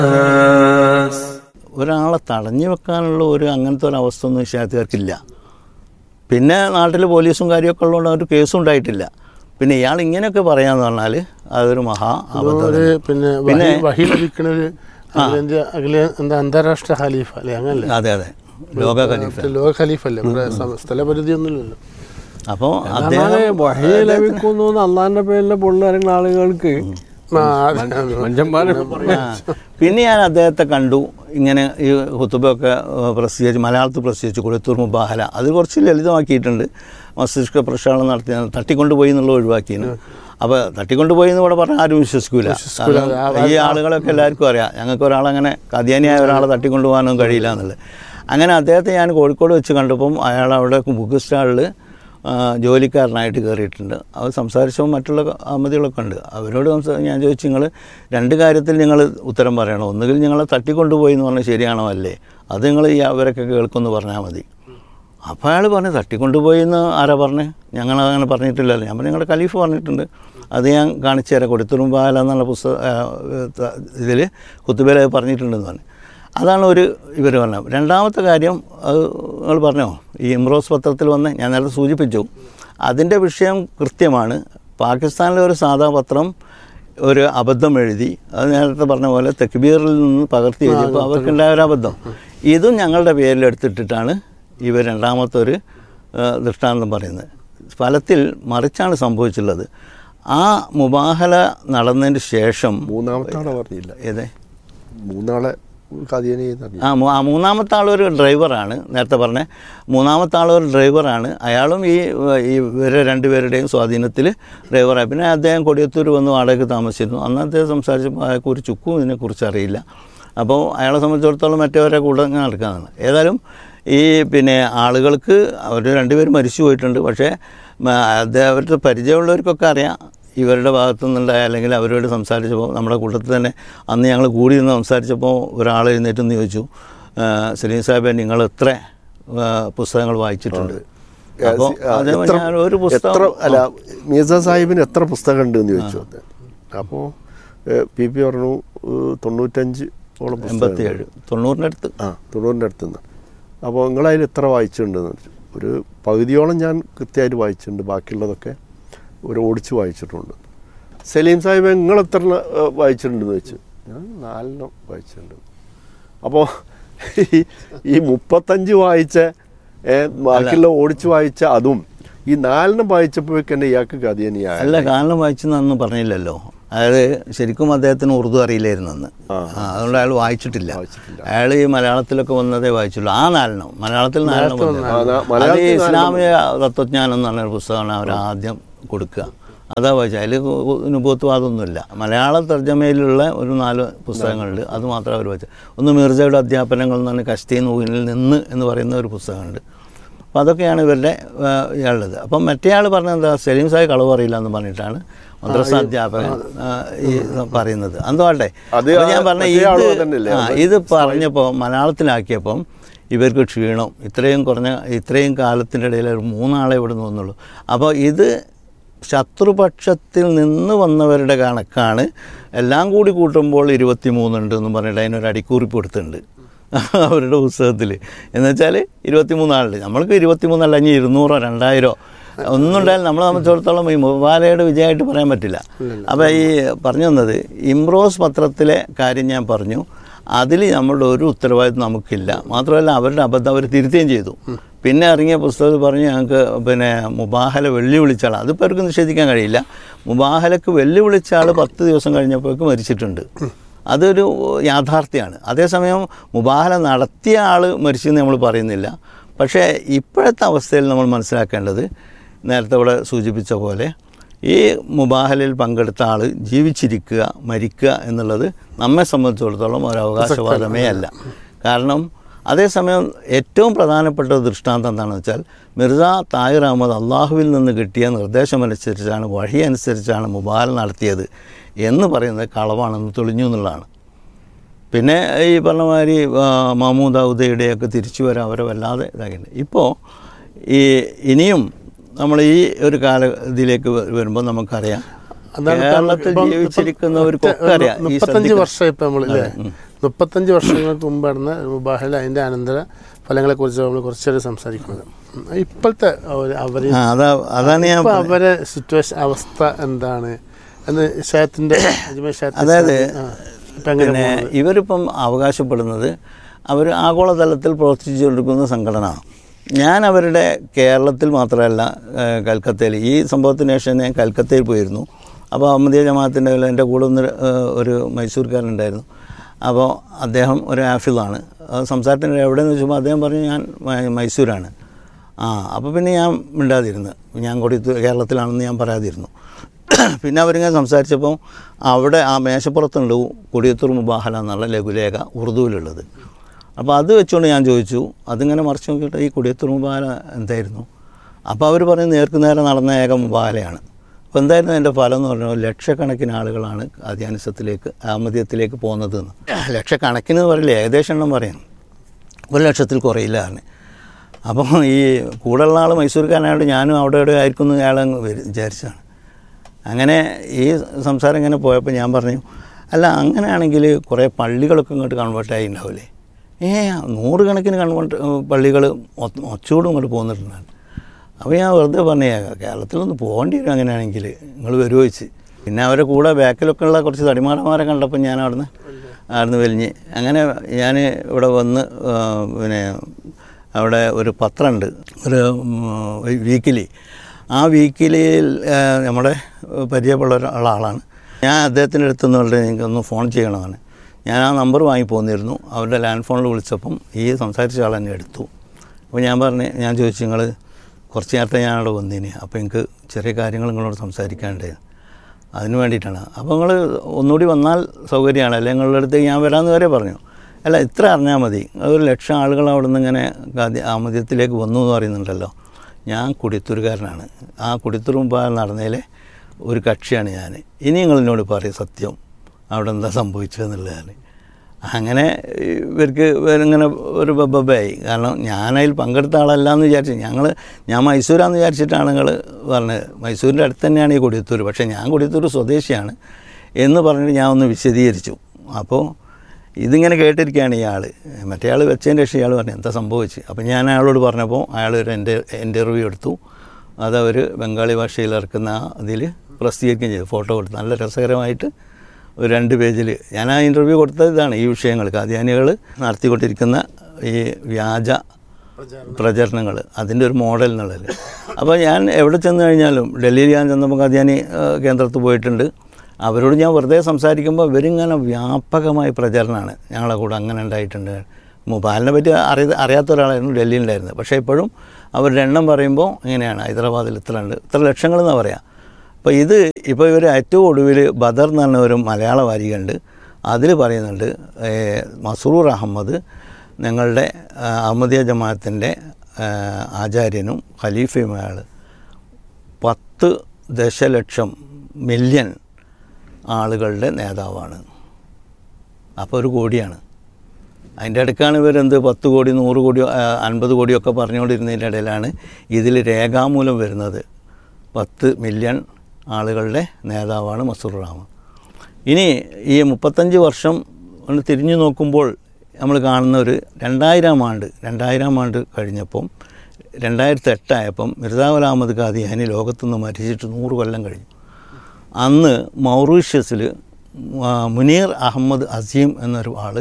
ഒരാളെ തടഞ്ഞു വെക്കാനുള്ള ഒരു അങ്ങനത്തെ ഒരു അവസ്ഥ ഒന്നും വിഷയക്കാർക്കില്ല പിന്നെ നാട്ടിൽ പോലീസും കാര്യമൊക്കെ ഉള്ളതുകൊണ്ട് ഒരു കേസും ഉണ്ടായിട്ടില്ല പിന്നെ ഇയാൾ ഇങ്ങനെയൊക്കെ പറയാന്ന് പറഞ്ഞാൽ അതൊരു മഹാ അബദ്ധം ഒരു തന്നെ. പിന്നെ പിന്നെ വഹി വഹി ലഭിക്കണ ഒരു അഖിലേന്ത്യ അഖില എന്താ അന്താരാഷ്ട്ര ഖലീഫ അല്ലേ അങ്ങനല്ലേ അതെ അതെ ലോക ഖലീഫ മറ്റേ ലോക ഖലീഫ അല്ലേ ഇവിടെ സ്ഥ- സ്ഥലപരിധി ഒന്നുമില്ലല്ലോ അപ്പോൾ എന്നാല് അദ്ദേഹം വഹി ലഭിക്കുന്നു അള്ളാന്റെ പേരിലെ പൊള്ളറിയുന്ന ആളുകൾക്ക് ആ, മനുഷ്യന്മാരെ ആ. പിന്നെ ഞാൻ അദ്ദേഹത്തെ കണ്ടു ഇങ്ങനെ ഈ ഹുത്തുബൊക്കെ ഏഹ്, പ്രസിദ്ധീകരിച്ച് മലയാളത്തിൽ പ്രസിദ്ധീകരിച്ചു കൊടുത്തൂർ മുബാഹല അത് കുറച്ച് ലളിതമാക്കിയിട്ടുണ്ട് മസ്തിഷ്ക പ്രക്ഷാളനം നടത്തി തട്ടിക്കൊണ്ടുപോയി എന്നുള്ള ഒഴിവാക്കിയാണ് അപ്പോൾ തട്ടിക്കൊണ്ടുപോയി എന്ന് ഇവിടെ പറഞ്ഞാൽ ആരും വിശ്വസിക്കൂല കാരണം ഈ ആളുകളൊക്കെ എല്ലാവർക്കും അറിയാം ഞങ്ങൾക്ക് ഒരാളങ്ങനെ കഥയാനിയായ ഒരാളെ തട്ടിക്കൊണ്ടുപോകാനൊന്നും കഴിയില്ല എന്നുള്ളത് അങ്ങനെ അദ്ദേഹത്തെ ഞാൻ കോഴിക്കോട് വെച്ച് കണ്ടപ്പം അയാൾ അവിടെ ബുക്ക് സ്റ്റാളിൽ ആ, ജോലിക്കാരനായിട്ട് കയറിയിട്ടുണ്ട് അവർ സംസാരിച്ചപ്പോൾ മറ്റുള്ള അഹമ്മദികളൊക്കെ ഉണ്ട് അവരോട് സംസാ ഞാൻ ചോദിച്ചു നിങ്ങൾ രണ്ട് കാര്യത്തിൽ നിങ്ങൾ ഉത്തരം പറയണം ഒന്നുകിൽ നിങ്ങളെ തട്ടിക്കൊണ്ടുപോയി എന്ന് പറഞ്ഞാൽ ശരിയാണോ അല്ലേ അത് നിങ്ങൾ ഈ അവരൊക്കെ കേൾക്കുമെന്ന് പറഞ്ഞാൽ മതി അപ്പോൾ അയാൾ പറഞ്ഞു തട്ടിക്കൊണ്ടുപോയി എന്ന് ആരാ പറഞ്ഞേ ഞങ്ങൾ അങ്ങനെ പറഞ്ഞിട്ടില്ലല്ലോ ഞാൻ പറഞ്ഞു നിങ്ങളുടെ ഖലീഫ് പറഞ്ഞിട്ടുണ്ട് അത് ഞാൻ കാണിച്ചു തരാം കൊടുത്തുറുമ്പാല എന്നുള്ള പുസ്തക ഇതിൽ കുത്തുബേല പറഞ്ഞിട്ടുണ്ടെന്ന് പറഞ്ഞു അതാണ് ഒരു ഇവർ പറഞ്ഞത് രണ്ടാമത്തെ കാര്യം അത് നിങ്ങൾ പറഞ്ഞോ ഈ ഇമ്രോസ് പത്രത്തിൽ വന്ന് ഞാൻ നേരത്തെ സൂചിപ്പിച്ചു അതിൻ്റെ വിഷയം കൃത്യമാണ് പാകിസ്ഥാനിലെ ഒരു സാധാ പത്രം ഒരു അബദ്ധം എഴുതി അത് നേരത്തെ പറഞ്ഞ പോലെ തെക്കുബീറിൽ നിന്ന് പകർത്തി എഴുതിയപ്പോൾ അവർക്കുണ്ടായ ഒരു അബദ്ധം ഇതും ഞങ്ങളുടെ പേരിൽ എടുത്തിട്ടിട്ടാണ് ഇവർ രണ്ടാമത്തെ ഒരു ആ, ദൃഷ്ടാന്തം പറയുന്നത് ഫലത്തിൽ മറിച്ചാണ് സംഭവിച്ചുള്ളത് ആ മുബാഹല നടന്നതിന് ശേഷം മൂന്നാമത്തെ ആളെ പറഞ്ഞില്ല ഏതേ മൂന്നാളെ കഥയനെ പറഞ്ഞു ആ മൂ- ആ മൂന്നാമത്തെ ആളൊരു ഡ്രൈവറാണ് നേരത്തെ പറഞ്ഞ മൂന്നാമത്തെ ആളൊരു ഡ്രൈവറാണ് അയാളും ഈ ഈ ഇവരെ രണ്ടുപേരുടെയും സ്വാധീനത്തിൽ ഡ്രൈവറായി പിന്നെ അദ്ദേഹം കൊടിയത്തൂർ വന്ന് വാടകയ്ക്ക് താമസിച്ചിരുന്നു അന്ന് അദ്ദേഹം സംസാരിച്ചപ്പോൾ അയാൾക്ക് ഒരു ചുക്കും ഇതിനെക്കുറിച്ച് അറിയില്ല അപ്പോൾ അയാളെ സംബന്ധിച്ചിടത്തോളം മറ്റവരെ കൂടെ ഇങ്ങനെ നടക്കാനാണ് ഏതായാലും ഈ പിന്നെ ആളുകൾക്ക് അവർ രണ്ടുപേരും മരിച്ചു പോയിട്ടുണ്ട് പക്ഷേ മ- അദ്ദേഹം അവരുടെ പരിചയമുള്ളവർക്കൊക്കെ അറിയാം ഇവരുടെ ഭാഗത്തു നിന്നുണ്ടായ അല്ലെങ്കിൽ അവരോട് സംസാരിച്ചപ്പോൾ നമ്മുടെ കൂട്ടത്തിൽ തന്നെ അന്ന് ഞങ്ങൾ കൂടി നിന്ന് സംസാരിച്ചപ്പോൾ ഒരാൾ എഴുന്നേറ്റ് നിന്ന് ചോദിച്ചു "ആ, സലീം സാഹിബ് നിങ്ങൾ എത്ര ആ, പുസ്തകങ്ങൾ വായിച്ചിട്ടുണ്ട് അപ്പോൾ അത് എത്ര ഞാൻ ഒരു എത്ര പുസ്തകം അല്ല മീസ സാഹിബിന് എത്ര പുസ്തകം ഉണ്ട് എന്ന് ചോദിച്ചു അദ്ദേഹം അപ്പോൾ പി പി പറഞ്ഞു ഏഹ്, തൊണ്ണൂറ്റഞ്ച് ഓളം പുസ്തകം എൺപത്തിയേഴ് തൊണ്ണൂറിൻ്റെ അടുത്ത് ആ തൊണ്ണൂറിൻ്റെ അടുത്ത് നിന്ന് അപ്പോൾ നിങ്ങളതിൽ എത്ര വായിച്ചിട്ടുണ്ടെന്ന് ചോദിച്ചു ഒരു പകുതിയോളം ഞാൻ കൃത്യമായിട്ട് വായിച്ചിട്ടുണ്ട് ബാക്കിയുള്ളതൊക്കെ ഒരു ഓടിച്ച് വായിച്ചിട്ടുണ്ട് സലീം സാഹിബ് നിങ്ങൾ എത്ര എണ്ണം, ഏഹ്, വായിച്ചിട്ടുണ്ടെന്ന് വെച്ചു ഞാൻ നാലെണ്ണം വായിച്ചിട്ടുണ്ട് അപ്പോൾ ഈ- ഈ മുപ്പത്തഞ്ച് വായിച്ച ഏഹ്, ബാക്കിയുള്ള ഓടിച്ച് വായിച്ച അതും ഈ നാലെണ്ണം വായിച്ചപ്പോഴേക്ക് തന്നെ ഇയാൾക്ക് കഥയനിയായ അല്ല കാരണം വായിച്ചെന്നൊന്നും പറഞ്ഞില്ലല്ലോ അതായത് ശരിക്കും അദ്ദേഹത്തിന് ഉറുദു അറിയില്ലായിരുന്നു അന്ന് ആ. ആ, അതുകൊണ്ട് അയാൾ വായിച്ചിട്ടില്ല വായിച്ചിട്ടില്ല. അയാൾ ഈ മലയാളത്തിലൊക്കെ വന്നതേ വായിച്ചുള്ളൂ ആ നാലെണ്ണം മലയാളത്തിൽ നാലെണ്ണം വന്നത്. ആ, നാ- അത് മലയാളത്തിൽ ഈ നാലെണ്ണം ഇസ്ലാമിക തത്വജ്ഞാനം എന്ന് പറഞ്ഞൊരു പുസ്തകമാണ് അവർ ആദ്യം കൊടുക്കുക അതാ വായിച്ചത് അതിൽ അനുഭവത്വവാദമൊന്നുമില്ല മലയാള തർജ്ജമയിലുള്ള ഒരു നാല് പുസ്തകങ്ങളുണ്ട് അത് മാത്രമേ അവർ വായിച്ചത് ഒന്ന് മിർജയുടെ അധ്യാപനങ്ങൾ എന്ന് പറഞ്ഞ കഷ്ടി നൂലിൽ നിന്ന് എന്ന് പറയുന്ന ഒരു പുസ്തകമുണ്ട് അപ്പോൾ അതൊക്കെയാണ് ഇവരുടെ ആ, ഇയാളുള്ളത് അപ്പം മറ്റേ ആൾ പറഞ്ഞത് എന്താ സലീം സാഹിബ് കളവ് പറയില്ല എന്ന് പറഞ്ഞിട്ടാണ് മദ്രസ അധ്യാപകൻ ആ, ഈ പറയുന്നത് എന്തോട്ടെ അത് അപ്പോൾ ഞാൻ ആ പറഞ്ഞ മറ്റേ ആളും ഇത് അതന്നെയല്ലേ? ആ, ഇത് പറഞ്ഞപ്പോൾ മലയാളത്തിലാക്കിയപ്പം ഇവർക്ക് ക്ഷീണം ഇത്രയും കുറഞ്ഞ ഇത്രയും കാലത്തിൻ്റെ ഇടയിൽ ഒരു മൂന്നാളെ ഇവിടെ നിന്ന് വന്നുള്ളൂ അപ്പോൾ ഇത് ശത്രുപക്ഷത്തിൽ നിന്ന് വന്നവരുടെ കണക്കാണ് എല്ലാം കൂടി കൂട്ടുമ്പോൾ ഇരുപത്തി മൂന്നുണ്ട് എന്ന് പറഞ്ഞിട്ട് അതിനൊരു അടിക്കുറിപ്പ് കൊടുത്തിട്ടുണ്ട് അവരുടെ പുസ്തകത്തിൽ എന്നുവെച്ചാൽ ഇരുപത്തി മൂന്നാളുണ്ട് നമ്മൾക്ക് ഇരുപത്തി മൂന്നല്ല ഇനി ഇരുന്നൂറോ രണ്ടായിരോ ഒന്നും ഉണ്ടായാലും നമ്മളെ സംബന്ധിച്ചിടത്തോളം ഈ മുബാലയുടെ വിജയമായിട്ട് പറയാൻ പറ്റില്ല അപ്പോൾ ഈ പറഞ്ഞു തന്നത് ഇംറോസ് പത്രത്തിലെ കാര്യം ഞാൻ പറഞ്ഞു അതിൽ നമ്മളുടെ ഒരു ഉത്തരവാദിത്വം നമുക്കില്ല മാത്രമല്ല അവരുടെ അബദ്ധം അവർ തിരുത്തുകയും ചെയ്തു പിന്നെ ഇറങ്ങിയ പുസ്തകത്തിൽ പറഞ്ഞ് ഞങ്ങൾക്ക് പിന്നെ മുബാഹല വെല്ലുവിളിച്ച ആൾ അതിപ്പോൾ അവർക്ക് നിഷേധിക്കാൻ കഴിയില്ല മുബാഹലക്ക് വെല്ലുവിളിച്ച ആൾ പത്ത് ദിവസം കഴിഞ്ഞപ്പോഴേക്ക് മരിച്ചിട്ടുണ്ട് അതൊരു യാഥാർത്ഥ്യമാണ് അതേസമയം മുബാഹല നടത്തിയ ആൾ മരിച്ചെന്ന് നമ്മൾ പറയുന്നില്ല പക്ഷേ ഇപ്പോഴത്തെ അവസ്ഥയിൽ നമ്മൾ മനസ്സിലാക്കേണ്ടത് നേരത്തെ ഇവിടെ സൂചിപ്പിച്ച പോലെ ഈ മുബാഹലയിൽ പങ്കെടുത്ത ആൾ ജീവിച്ചിരിക്കുക മരിക്കുക എന്നുള്ളത് നമ്മെ സംബന്ധിച്ചിടത്തോളം ഒരു അവകാശവാദമേ അല്ല കാരണം അതേസമയം ഏറ്റവും പ്രധാനപ്പെട്ട ഒരു ദൃഷ്ടാന്തം എന്താണെന്ന് വെച്ചാൽ മിർസ താഹിർ അഹമ്മദ് അള്ളാഹുവിൽ നിന്ന് കിട്ടിയ നിർദ്ദേശമനുസരിച്ചാണ് വഴി അനുസരിച്ചാണ് മുബാഹല നടത്തിയത് എന്ന് പറയുന്നത് കളവാണെന്ന് തെളിഞ്ഞു എന്നുള്ളതാണ് പിന്നെ ഈ പറഞ്ഞ മാതിരി ആ, മഹമ്മൂദ് ഔദയുടെയൊക്കെ തിരിച്ചു വരാൻ അവരെ വല്ലാതെ ഇതാക്കിയിട്ടുണ്ട് ഇപ്പോൾ ഈ ഇനിയും നമ്മൾ ഈ ഒരു കാല ഇതിലേക്ക് വ- വരുമ്പോൾ നമുക്കറിയാം അതാണ് ഇപ്പം കേരളത്തിൽ ഇപ്പം ജീവിച്ചിരിക്കുന്നവർക്കൊക്കെ ഇപ്പം അറിയാം ഈ മുപ്പത്തഞ്ച് ശ്രദ്ധിക്കണം. വർഷം ഇപ്പം നമ്മൾ ഇല്ലേ മുപ്പത്തഞ്ച് വർഷങ്ങൾക്ക് മുമ്പ് നടന്ന മുബാഹല അതിൻ്റെ അനന്തര ഫലങ്ങളെ കുറിച്ച് നമ്മൾ കുറച്ചേരം സംസാരിക്കുന്നത് ഉം. ഇപ്പോഴത്തെ ഒരു അവര് ആ അതാ അതാണ് ഞാൻ ഇപ്പൊ അവരെ സിറ്റുവേഷൻ അവസ്ഥ എന്താണ് എന്ന് ഷാത്തിന്റെ അജ്മൽ ഷാത്തിന്റെ അതായത് ആ, ഇപ്പൊ എങ്ങനെ പിന്നെ പോകുന്നത്? ഇവരിപ്പം അവകാശപ്പെടുന്നത് അവർ ആഗോളതലത്തിൽ പ്രവർത്തിച്ചുകൊണ്ടിരിക്കുന്ന സംഘടന ഞാൻ അവരുടെ കേരളത്തിൽ മാത്രമല്ല ഏഹ്, കൽക്കത്തയിൽ ഈ സംഭവത്തിന് ശേഷം ഞാൻ കൽക്കത്തയിൽ പോയിരുന്നു അപ്പോൾ അഹമ്മദിയ ജമാഅത്തിൻ്റെ എൻ്റെ കൂടെ ഒന്ന് ഒരു മൈസൂർക്കാരനുണ്ടായിരുന്നു അപ്പോൾ അദ്ദേഹം ഒരു ആഫിളാണ് സംസാരത്തിൻ്റെ എവിടെയെന്ന് വെച്ചപ്പോൾ അദ്ദേഹം പറഞ്ഞു ഞാൻ മ- മൈസൂരാണ് ആ അപ്പോൾ പിന്നെ ഞാൻ മിണ്ടാതിരുന്നു ഞാൻ കൂടി കേരളത്തിലാണെന്ന് ഞാൻ പറയാതിരുന്നു പിന്നെ അവരിങ്ങനെ സംസാരിച്ചപ്പോൾ അവിടെ ആ മേശപ്പുറത്തുണ്ട് കൊടിയത്തൂർ മുബാഹല എന്നുള്ള ലഘുലേഖ ഉറുദുവിലുള്ളത് അപ്പോൾ അത് വെച്ചുകൊണ്ട് ഞാൻ ചോദിച്ചു അതിങ്ങനെ മറിച്ച് നോക്കിയിട്ട് ഈ കൊടിയത്തൂർ മുബാഹല എന്തായിരുന്നു അപ്പോൾ അവർ പറഞ്ഞ് നേർക്ക് നേരെ നടന്ന ഏക മുബാഹലയാണ് അപ്പോൾ എന്തായിരുന്നു എൻ്റെ ഫലം എന്ന് പറഞ്ഞാൽ ലക്ഷക്കണക്കിന് ആളുകളാണ് അധ്യാനിസത്തിലേക്ക് ആമദ്യത്തിലേക്ക് പോകുന്നത് എന്ന് ലക്ഷക്കണക്കിന് എന്ന് പറയില്ല ഏകദേശം എണ്ണം പറയാം ഒരു ലക്ഷത്തിൽ കുറയില്ല പറഞ്ഞു അപ്പോൾ ഈ കൂടെയുള്ള ആൾ മൈസൂർക്കാരനായിട്ട് ഞാനും അവിടെ എവിടെ ആയിരിക്കും എന്ന് അയാൾ അങ്ങ് വരും വിചാരിച്ചാണ് അങ്ങനെ ഈ സംസാരം ഇങ്ങനെ പോയപ്പോൾ ഞാൻ പറഞ്ഞു അല്ല അങ്ങനെയാണെങ്കിൽ കുറേ പള്ളികളൊക്കെ ഇങ്ങോട്ട് കൺവേർട്ടായി ഉണ്ടാവില്ലേ ഏ നൂറുകണക്കിന് കൺവേർട്ട് പള്ളികൾ ഒച്ചൂടും ഇങ്ങോട്ട് പോന്നിട്ടുണ്ടാണ് അപ്പോൾ ഞാൻ വെറുതെ പറഞ്ഞു കേരളത്തിലൊന്ന് പോകേണ്ടി വരും അങ്ങനെയാണെങ്കിൽ നിങ്ങൾ വരുമോ ചോദിച്ച് പിന്നെ അവരെ കൂടെ ബാക്കിലൊക്കെ ഉള്ള കുറച്ച് തടിമാടന്മാരെ കണ്ടപ്പോൾ ഞാൻ അവിടുന്ന് അവിടുന്ന് വലിഞ്ഞ് അങ്ങനെ ഞാൻ ഇവിടെ വന്ന് ആ, പിന്നെ അവിടെ ഒരു പത്രമുണ്ട് ഒരു വീക്കിലി ആ വീക്കിലിയിൽ ആ, നമ്മുടെ പരിചയമുള്ള ഒരാൾ ആളാണ് ഞാൻ അദ്ദേഹത്തിൻ്റെ അടുത്ത് നിന്നുകൊണ്ട് എനിക്കൊന്ന് ഫോൺ ചെയ്യണമെന്ന് ഞാൻ ആ നമ്പർ വാങ്ങി പോന്നിരുന്നു അവരുടെ ലാൻഡ് ഫോണിൽ വിളിച്ചപ്പം ഈ സംസാരിച്ച ആൾ എന്നെ എടുത്തു അപ്പോൾ ഞാൻ പറഞ്ഞു ഞാൻ ചോദിച്ചു നിങ്ങൾ കുറച്ച് നേരത്തെ ഞാൻ അവിടെ വന്നേന് അപ്പോൾ എനിക്ക് ചെറിയ കാര്യങ്ങൾ നിങ്ങളോട് സംസാരിക്കാണ്ട് അതിന് വേണ്ടിയിട്ടാണ് അപ്പോൾ നിങ്ങൾ ഒന്നുകൂടി വന്നാൽ സൗകര്യമാണ് അല്ലെങ്കിൽ നിങ്ങളുടെ അടുത്തേക്ക് ഞാൻ വരാമെന്ന് വരെ പറഞ്ഞു അല്ല ഇത്ര അറിഞ്ഞാൽ മതി ഒരു ലക്ഷം ആളുകൾ അവിടെ നിന്ന് ഇങ്ങനെ ഗാന്ധി ആമദ്യത്തിലേക്ക് വന്നു എന്ന് പറയുന്നുണ്ടല്ലോ ഞാൻ കുടിത്തൂരുകാരനാണ് ആ കുടിത്തൂർ മുമ്പാൽ നടന്നതിലെ ഒരു കക്ഷിയാണ് ഞാൻ ഇനി നിങ്ങൾ എന്നോട് പറയും സത്യം അവിടെ എന്താ സംഭവിച്ചതെന്നുള്ളതാണ് അങ്ങനെ ഇവർക്ക് ഇങ്ങനെ ഒരു ബബ്ബായി കാരണം ഞാനതിൽ പങ്കെടുത്ത ആളല്ല എന്ന് വിചാരിച്ചു ഞങ്ങൾ ഞാൻ മൈസൂരാന്ന് വിചാരിച്ചിട്ടാണ് നിങ്ങൾ പറഞ്ഞത് മൈസൂരിൻ്റെ അടുത്ത് തന്നെയാണ് ഈ കൊടിയത്തൂർ പക്ഷേ ഞാൻ കൊടിയത്തൂർ സ്വദേശിയാണ് എന്ന് പറഞ്ഞിട്ട് ഞാൻ ഒന്ന് വിശദീകരിച്ചു അപ്പോൾ ഇതിങ്ങനെ കേട്ടിരിക്കുകയാണ് ഇയാൾ മറ്റേ ആൾ വെച്ചതിൻ്റെ ശേഷം ഇയാൾ പറഞ്ഞു എന്താ സംഭവിച്ച് അപ്പോൾ ഞാൻ അയാളോട് പറഞ്ഞപ്പോൾ അയാൾ ഒരു എൻ്റെ ഇൻ്റർവ്യൂ എടുത്തു അതവർ ബംഗാളി ഭാഷയിൽ ഇറക്കുന്ന അതിൽ പ്രസിദ്ധീകരിക്കുകയും ചെയ്തു ഫോട്ടോ കൊടുത്തു നല്ല രസകരമായിട്ട് ഒരു രണ്ട് പേജിൽ ഞാൻ ആ ഇൻ്റർവ്യൂ കൊടുത്തത് ഇതാണ് ഈ വിഷയങ്ങൾ കാദ്യാനികൾ നടത്തിക്കൊണ്ടിരിക്കുന്ന ഈ വ്യാജ പ്രചരണങ്ങൾ അതിൻ്റെ ഒരു മോഡൽ എന്നുള്ളത് അപ്പോൾ ഞാൻ എവിടെ ചെന്ന് കഴിഞ്ഞാലും ഡൽഹിയിൽ ഞാൻ ചെന്നപ്പോൾ കാദ്യാനി ആ, കേന്ദ്രത്തിൽ പോയിട്ടുണ്ട് അവരോട് ഞാൻ വെറുതെ സംസാരിക്കുമ്പോൾ ഇവരിങ്ങനെ വ്യാപകമായ പ്രചരണമാണ് ഞങ്ങളെ കൂടെ അങ്ങനെ ഉണ്ടായിട്ടുണ്ട് മുബാലിനെ പറ്റി അറിയ അറിയാത്ത ഒരാളായിരുന്നു ഡൽഹിയിലുണ്ടായിരുന്നത് പക്ഷേ ഇപ്പോഴും അവരുടെ എണ്ണം പറയുമ്പോൾ ഇങ്ങനെയാണ് ഹൈദരാബാദിൽ ഇത്ര ഉണ്ട് ഇത്ര ലക്ഷങ്ങൾ എന്നാണ് പറയാം അപ്പോൾ ഇത് ഇപ്പോൾ ഇവർ ഏറ്റവും ഒടുവിൽ ബദർ എന്ന് പറഞ്ഞ ഒരു മലയാള വാരികയുണ്ട് അതിൽ പറയുന്നുണ്ട് ഏഹ്, മസറൂർ അഹമ്മദ് ഞങ്ങളുടെ ആ, അഹമ്മദിയ ജമാഅത്തിൻ്റെ ആ, ആചാര്യനും ഖലീഫയുമായ പത്ത് ദശലക്ഷം മില്യൺ ആളുകളുടെ നേതാവാണ് അപ്പോൾ ഒരു കോടിയാണ് അതിൻ്റെ ഇടയ്ക്കാണ് ഇവരെന്ത് പത്ത് കോടി നൂറ് കോടി ആ, അൻപത് കോടിയൊക്കെ പറഞ്ഞുകൊണ്ടിരുന്നതിൻ്റെ ഇടയിലാണ് ഇതിൽ രേഖാമൂലം വരുന്നത് പത്ത് മില്യൺ ആളുകളുടെ നേതാവാണ് മസൂർ റാം ഇനി ഈ മുപ്പത്തഞ്ച് വർഷം ഒന്ന് തിരിഞ്ഞു നോക്കുമ്പോൾ നമ്മൾ കാണുന്ന ഒരു രണ്ടായിരം ആണ്ട് രണ്ടായിരം ആണ്ട് കഴിഞ്ഞപ്പം രണ്ടായിരത്തി എട്ടായപ്പം മിർസാ ഗുലാം അഹമ്മദ് ഖാദിയാനി ലോകത്തുനിന്ന് മരിച്ചിട്ട് നൂറ് കൊല്ലം കഴിഞ്ഞു അന്ന് മൗറീഷ്യസിൽ മുനീർ അഹമ്മദ് അസീം എന്നൊരു ആൾ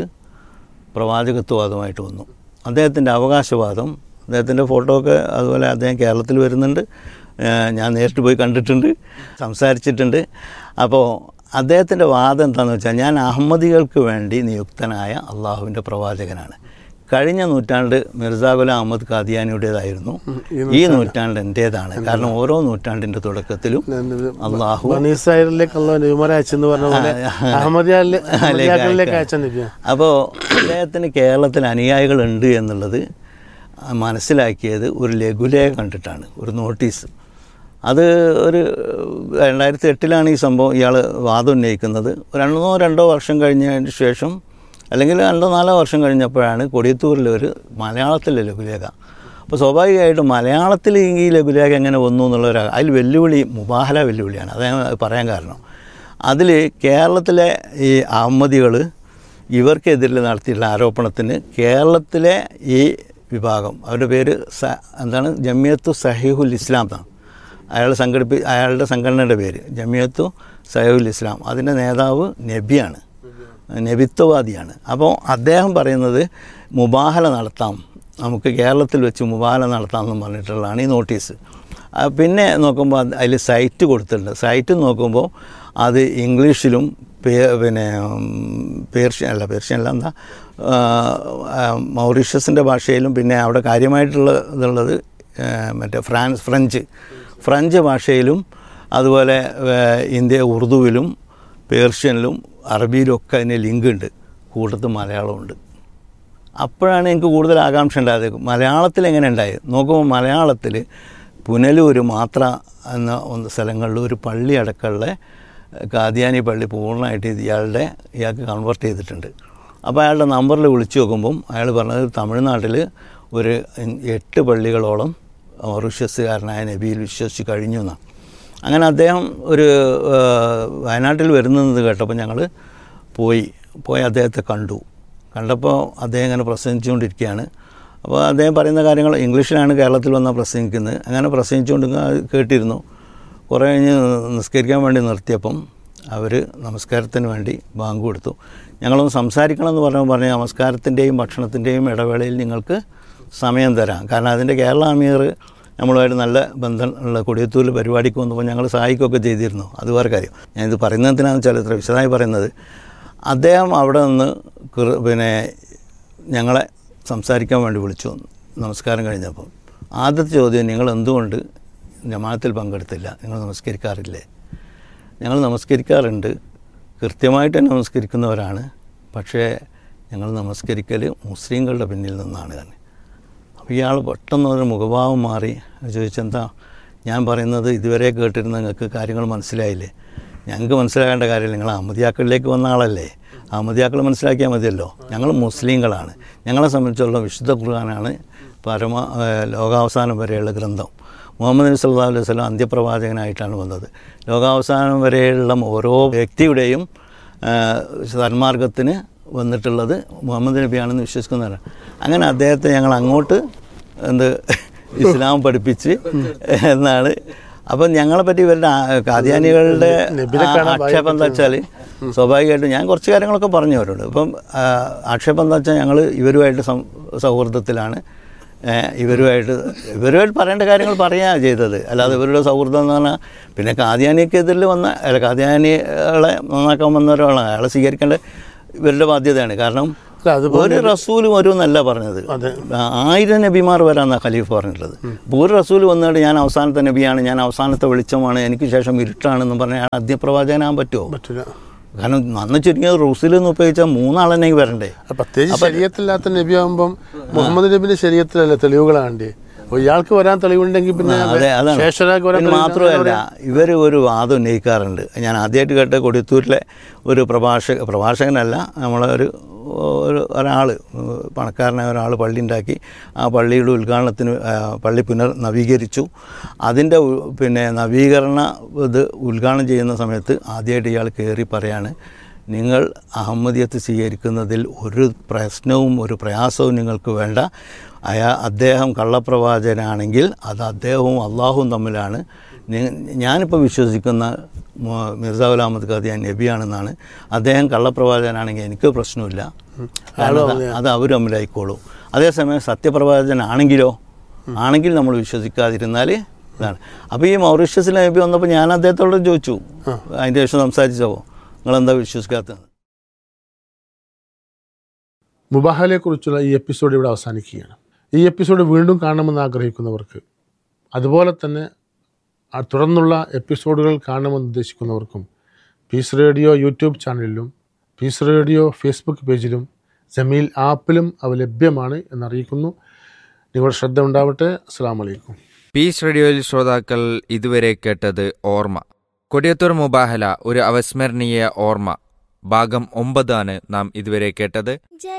പ്രവാചകത്വവാദമായിട്ട് വന്നു അദ്ദേഹത്തിൻ്റെ അവകാശവാദം അദ്ദേഹത്തിൻ്റെ ഫോട്ടോ ഒക്കെ അതുപോലെ അദ്ദേഹം കേരളത്തിൽ വരുന്നുണ്ട് ഏഹ് ഞാൻ നേരിട്ട് പോയി കണ്ടിട്ടുണ്ട് സംസാരിച്ചിട്ടുണ്ട് അപ്പോൾ അദ്ദേഹത്തിൻ്റെ വാദം എന്താണെന്ന് വെച്ചാൽ ഞാൻ അഹമ്മദികൾക്ക് വേണ്ടി നിയുക്തനായ അള്ളാഹുവിൻ്റെ പ്രവാചകനാണ് കഴിഞ്ഞ നൂറ്റാണ്ട് മിർസാ ഗുലാം അഹമ്മദ് ഖാദിയാനിയുടേതായിരുന്നു ഈ നൂറ്റാണ്ട് എൻ്റേതാണ് കാരണം ഓരോ നൂറ്റാണ്ടിൻ്റെ തുടക്കത്തിലും അള്ളാഹു ബനീസായിരിലേക്ക് അള്ളാഹു നബിമാരെ അയച്ചെന്ന് പറഞ്ഞ പോലെ അഹമ്മദിയാക്കളിലേക്ക് അയച്ച നബിയാണ് അപ്പോൾ അദ്ദേഹത്തിന് കേരളത്തിൽ അനുയായികളുണ്ട് എന്നുള്ളത് മനസ്സിലാക്കിയത് ഒരു ലഘുലേഖ കണ്ടിട്ടാണ് ഒരു നോട്ടീസ് അത് ഒരു രണ്ടായിരത്തി എട്ടിലാണ് ഈ സംഭവം ഇയാൾ വാദം ഉന്നയിക്കുന്നത് രണ്ടോ രണ്ടോ വർഷം കഴിഞ്ഞതിന് ശേഷം അല്ലെങ്കിൽ രണ്ടോ നാലോ വർഷം കഴിഞ്ഞപ്പോഴാണ് കൊടിയത്തൂരിൽ ഒരു മലയാളത്തിലെ ലഘുലേഖ അപ്പോൾ സ്വാഭാവികമായിട്ടും മലയാളത്തിൽ ഈ ലഘുലേഖ എങ്ങനെ വന്നു എന്നുള്ളൊരു അതിൽ വെല്ലുവിളി മുബാഹല വെല്ലുവിളിയാണ് അത് ഞാൻ പറയാൻ കാരണം അതിൽ കേരളത്തിലെ ഈ അഹമ്മദികൾ ഇവർക്കെതിരിൽ നടത്തിയിട്ടുള്ള ആരോപണത്തിന് കേരളത്തിലെ ഈ വിഭാഗം അവരുടെ പേര് സ എന്താണ് ജമിയത്തു സഹീഹുൽ ഇസ്ലാം എന്നാണ് അയാൾ സംഘടിപ്പി അയാളുടെ സംഘടനയുടെ പേര് ജമിയത്തു സഹീഹുൽ ഇസ്ലാം അതിൻ്റെ നേതാവ് നബിയാണ് നബിത്വവാദിയാണ് അപ്പോൾ അദ്ദേഹം പറയുന്നത് മുബാഹല നടത്താം നമുക്ക് കേരളത്തിൽ വെച്ച് മുബാഹല നടത്താമെന്ന് പറഞ്ഞിട്ടുള്ളതാണ് ഈ നോട്ടീസ് ആ, പിന്നെ നോക്കുമ്പോൾ അതിൽ സൈറ്റ് കൊടുത്തിട്ടുണ്ട് സൈറ്റ് നോക്കുമ്പോൾ അത് ഇംഗ്ലീഷിലും പേ- പിന്നെ ഉം, പേർഷ്യൻ അല്ല പേർഷ്യൻ അല്ല എന്താ ആ, ആ, മൗറീഷ്യസിൻ്റെ ഭാഷയിലും പിന്നെ അവിടെ കാര്യമായിട്ടുള്ള ഇതുള്ളത് ആ, മറ്റേ ഫ്രാൻസ് ഫ്രഞ്ച് ഫ്രഞ്ച് ഭാഷയിലും അതുപോലെ ആ, ഇന്ത്യ ഉറുദുവിലും പേർഷ്യനിലും അറബിയിലും ഒക്കെ അതിന് ലിങ്ക് ഉണ്ട് കൂട്ടത്തിൽ മലയാളമുണ്ട് അപ്പോഴാണ് എനിക്ക് കൂടുതൽ ആകാംക്ഷ ഉണ്ടായത് മലയാളത്തിൽ എങ്ങനെ ഉണ്ടായത് നോക്കുമ്പോൾ മലയാളത്തിൽ പുനലൂർ മാത്ര എന്ന ഒന്ന് സ്ഥലങ്ങളിൽ ഒരു പള്ളി അടക്കമുള്ള കാദ്യാനി പള്ളി പൂർണ്ണമായിട്ട് ഇത് ഇയാളുടെ ഇയാൾക്ക് കൺവേർട്ട് ചെയ്തിട്ടുണ്ട് അപ്പോൾ അയാളുടെ നമ്പറിൽ വിളിച്ചു നോക്കുമ്പം അയാൾ പറഞ്ഞത് തമിഴ്നാട്ടിൽ ഒരു എട്ട് പള്ളികളോളം മൗറീഷ്യസുകാരനായ നബിയിൽ വിശ്വസിച്ച് കഴിഞ്ഞു എന്നാണ് അങ്ങനെ അദ്ദേഹം ഒരു ആ, വയനാട്ടിൽ വരുന്നത് കേട്ടപ്പോൾ ഞങ്ങൾ പോയി പോയി അദ്ദേഹത്തെ കണ്ടു കണ്ടപ്പോൾ അദ്ദേഹം ഇങ്ങനെ പ്രസംഗിച്ചുകൊണ്ടിരിക്കുകയാണ് അപ്പോൾ അദ്ദേഹം പറയുന്ന കാര്യങ്ങൾ ഇംഗ്ലീഷിലാണ് കേരളത്തിൽ വന്നാൽ പ്രസംഗിക്കുന്നത് അങ്ങനെ പ്രസംഗിച്ചുകൊണ്ട് ഇങ്ങ് കേട്ടിരുന്നു കുറേ കഴിഞ്ഞ് നിസ്കരിക്കാൻ വേണ്ടി നിർത്തിയപ്പം അവർ നമസ്കാരത്തിന് വേണ്ടി ബാങ്ക് കൊടുത്തു ഞങ്ങളൊന്ന് സംസാരിക്കണം എന്ന് പറഞ്ഞപ്പോൾ പറഞ്ഞു നമസ്കാരത്തിൻ്റെയും ഭക്ഷണത്തിൻ്റെയും ഇടവേളയിൽ നിങ്ങൾക്ക് സമയം തരാം കാരണം അതിൻ്റെ കേരള അമീർ നമ്മളുമായിട്ട് നല്ല ബന്ധം ഉള്ള കൊടിയത്തൂരിൽ പരിപാടിക്ക് വന്നപ്പോൾ ഞങ്ങൾ സഹായിക്കുകയൊക്കെ ചെയ്തിരുന്നു അത് വേറെ കാര്യം ഞാനിത് പറയുന്നതിനാണെന്ന് വെച്ചാൽ ഇത്ര വിശദമായി പറയുന്നത് അദ്ദേഹം അവിടെ നിന്ന് കൃ- പിന്നെ ഞങ്ങളെ സംസാരിക്കാൻ വേണ്ടി വിളിച്ചു നമസ്കാരം കഴിഞ്ഞപ്പോൾ ആദ്യത്തെ ചോദ്യം നിങ്ങൾ എന്തുകൊണ്ട് ജമാഅത്തിൽ പങ്കെടുത്തില്ല നിങ്ങൾ നമസ്കരിക്കാറില്ലേ ഞങ്ങൾ നമസ്കരിക്കാറുണ്ട് കൃത്യമായിട്ട് തന്നെ നമസ്കരിക്കുന്നവരാണ് പക്ഷേ ഞങ്ങൾ നമസ്കരിക്കൽ മുസ്ലിങ്ങളുടെ പിന്നിൽ നിന്നാണ് തന്നെ അപ്പോൾ ഇയാൾ പെട്ടെന്ന് ഒരു മുഖഭാവം മാറി ചോദിച്ചെന്താ ഞാൻ പറയുന്നത് ഇതുവരെ കേട്ടിരുന്ന നിങ്ങൾക്ക് കാര്യങ്ങൾ മനസ്സിലായില്ലേ ഞങ്ങൾക്ക് മനസ്സിലാകേണ്ട കാര്യമില്ല നിങ്ങൾ അഹമ്മദിയാക്കളിലേക്ക് വന്ന ആളല്ലേ അഹമ്മദിയാക്കൾ മനസ്സിലാക്കിയാൽ മതിയല്ലോ ഞങ്ങൾ മുസ്ലിങ്ങളാണ് ഞങ്ങളെ സംബന്ധിച്ചുള്ള വിശുദ്ധ ഖുർആനാണ് പരമ ഏഹ് ലോകാവസാനം വരെയുള്ള ഗ്രന്ഥം മുഹമ്മദ് നബി സല്ലല്ലാഹു അലൈഹി വസല്ലം അന്ത്യപ്രവാചകനായിട്ടാണ് വന്നത് ലോകാവസാനം വരെയുള്ള ഓരോ വ്യക്തിയുടെയും ആ, സന്മാർഗത്തിന് വന്നിട്ടുള്ളത് മുഹമ്മദ് നബിയാണെന്ന് വിശ്വസിക്കുന്നവരാണ് അങ്ങനെ അദ്ദേഹത്തെ ഞങ്ങൾ അങ്ങോട്ട് എന്ത് ഇസ്ലാം പഠിപ്പിച്ച് എന്നാണ് അപ്പം ഞങ്ങളെ പറ്റി ഇവരുടെ ആ- കാദ്യാനികളുടെ നബിനെ ആ- കാണാൻ ആക്ഷേപം എന്താ വെച്ചാൽ സ്വാഭാവികമായിട്ടും ഞാൻ കുറച്ച് കാര്യങ്ങളൊക്കെ പറഞ്ഞു അവരോട് ഇപ്പം ആ, ആക്ഷേപം എന്താ വെച്ചാൽ ഞങ്ങൾ ഇവരുമായിട്ട് സം- സൗഹൃദത്തിലാണ് ഏ, ഇവരുമായിട്ട് ഇവരുമായിട്ട് പറയേണ്ട കാര്യങ്ങൾ പറയുകയാണ് ചെയ്തത് അല്ലാതെ ഇവരുടെ സൗഹൃദം എന്ന് പറഞ്ഞാൽ പിന്നെ കാദ്യാനിക്കെതിരിൽ വന്ന അല്ല കാദ്യാനികളെ നന്നാക്കാൻ വന്ന ഒരാളാണ് അയാളെ സ്വീകരിക്കേണ്ട ഇവരുടെ ബാധ്യതയാണ് കാരണം അല്ല, അതുപോലെ ഒരു റസൂലും വരും എന്നല്ല പറഞ്ഞത് അതെ. ആ- ആയിരം നബിമാർ വരാമെന്നാണ് ഖലീഫ് പറഞ്ഞിട്ടുള്ളത് അപ്പോൾ ഒരു റസൂൽ വന്നിട്ട് ഞാൻ അവസാനത്തെ നബിയാണ് ഞാൻ അവസാനത്തെ വെളിച്ചമാണ് എനിക്ക് ശേഷം ഇരുട്ടാണെന്ന് പറഞ്ഞാൽ അയാൾ അദ്യപ്രവാചകനാകാൻ പറ്റുമോ പറ്റില്ല കാരണം നന്ന് ചുരുങ്ങിയത് റസൂൽ എന്ന് ഉപയോഗിച്ചാൽ മൂന്നാളെന്നെ വരണ്ടേ അത് പ്രത്യേകിച്ച് ശരീരത്തില്ലാത്ത നബി ആകുമ്പം മുഹമ്മദ് നബിന്റെ ശരീരത്തിലല്ലേ തെളിവുകളാണ്ട് അപ്പോൾ ഇയാൾക്ക് വരാൻ തെളിവുണ്ടെങ്കിൽ പിന്നെ അതെ അതാണ് ശേഷരാക്ക് വരാൻ പിന്നെ തെളിവുണ്ടെങ്കിൽ മാത്രമല്ല ഇവർ ഒരു വാദം ഉന്നയിക്കാറുണ്ട് ഞാൻ ആദ്യമായിട്ട് കേട്ട കൊടിയത്തൂരിലെ ഒരു പ്രഭാഷക പ്രഭാഷകനല്ല നമ്മളെ ഒരു ഒരു ഒരാൾ പണക്കാരനായ ഒരാൾ പള്ളി ഉണ്ടാക്കി ആ പള്ളിയുടെ ഉദ്ഘാടനത്തിന് ആ, പള്ളി പുനർ നവീകരിച്ചു അതിൻ്റെ ഉ- പിന്നെ നവീകരണ ഇത് ഉദ്ഘാടനം ചെയ്യുന്ന സമയത്ത് ആദ്യമായിട്ട് ഇയാൾ കയറി പറയാണ് നിങ്ങൾ അഹമ്മദിയത്ത് സ്വീകരിക്കുന്നതിൽ ഒരു പ്രശ്നവും ഒരു പ്രയാസവും നിങ്ങൾക്ക് വേണ്ട അയാ അദ്ദേഹം കള്ളപ്രവാചകനാണെങ്കിൽ അത് അദ്ദേഹവും അള്ളാഹുവും തമ്മിലാണ് നി- ഞാനിപ്പോൾ വിശ്വസിക്കുന്ന മു- മിർസ ഗുലാം അഹമ്മദ് ഖാദിയാൻ നബിയാണെന്നാണ് അദ്ദേഹം കള്ളപ്രവാചകനാണെങ്കിൽ എനിക്ക് പ്രശ്നമില്ല കാരണം അത് അത് അവർ തമ്മിലായിക്കോളൂ അതേസമയം സത്യപ്രവാചകനാണെങ്കിലോ ആണെങ്കിൽ നമ്മൾ വിശ്വസിക്കാതിരുന്നാൽ ഇതാണ് അപ്പോൾ ഈ മൗറീഷ്യസിലെ നബി വന്നപ്പോൾ ഞാൻ അദ്ദേഹത്തോട് ചോദിച്ചു അതിൻ്റെ ശേഷം സംസാരിച്ചപ്പോൾ നിങ്ങളെന്താ വിശ്വസിക്കാത്തത് മുബാഹലയെക്കുറിച്ചുള്ള ഈ എപ്പിസോഡ് ഇവിടെ അവസാനിക്കുകയാണ് ഈ എപ്പിസോഡ് വീണ്ടും കാണണമെന്ന് ആഗ്രഹിക്കുന്നവർക്ക് അതുപോലെ തന്നെ ആ തുടർന്നുള്ള എപ്പിസോഡുകൾ കാണണമെന്ന് ഉദ്ദേശിക്കുന്നവർക്കും പീസ് റേഡിയോ യൂട്യൂബ് ചാനലിലും പീസ് റേഡിയോ ഫേസ്ബുക്ക് പേജിലും ജമീൽ ആപ്പിലും അവ ലഭ്യമാണ് എന്നറിയിക്കുന്നു നിങ്ങളുടെ ശ്രദ്ധ ഉണ്ടാവട്ടെ അസ്സാം വലൈക്കും പീസ് റേഡിയോയിൽ ശ്രോതാക്കൾ ഇതുവരെ കേട്ടത് ഓർമ്മ കൊടിയത്തൂർ മുബാഹല ഒരു അവസ്മരണീയ ഓർമ്മ ഭാഗം ഒമ്പതാണ് നാം ഇതുവരെ കേട്ടത്